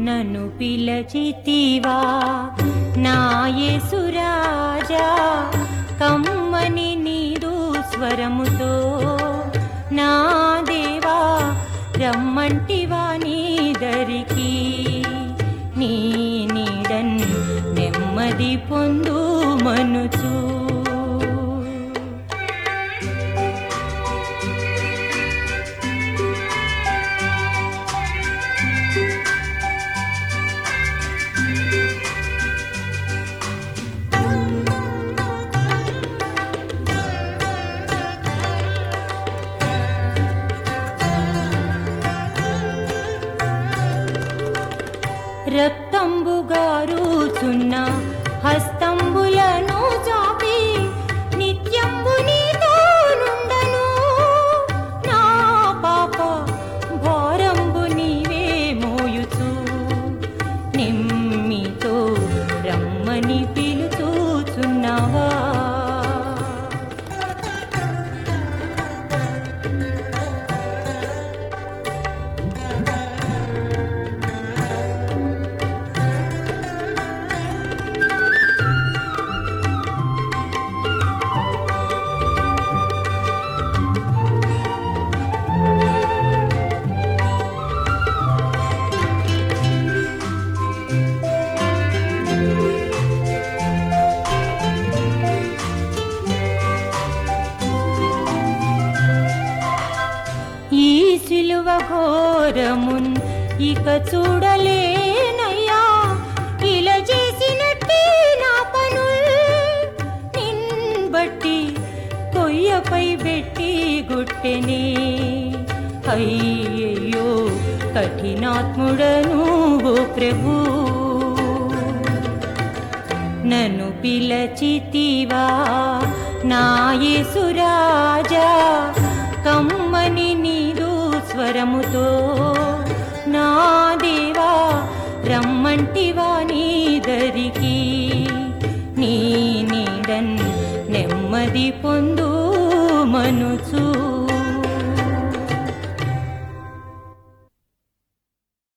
నన్ను పిలచితివా నాయసురాజా కమ్మని నీదు స్వరముతో నా దేవా రమ్మంటివా నీదరికి నీ నీడన్ నెమ్మది పొందు మనుచు రక్తంబుగారుచున్న హస్తంబులను చాపి నిత్యంబు నీతో నుండను నా పాప భారంబు నీవే మోయుచు నిమ్మితో రమ్మని పిలుచుచున్నావా ఈ సిలువ ఘోరమున్ ఇక చూడలేనయ్యా ఇలా చేసినట్టే నా పనుల్ నిన్ బట్టి కొయ్యపై పెట్టి గుట్టెనే అయ్యయ్యో కఠినాత్ముడను ఓ ప్రభు నన్ను పిలచితివా నాయసురాజా కమ్మని నీదు స్వరముతో నా దేవా రమ్మంటివా నీదరికి నీ నీడన్ నెమ్మది పొందు మనుచు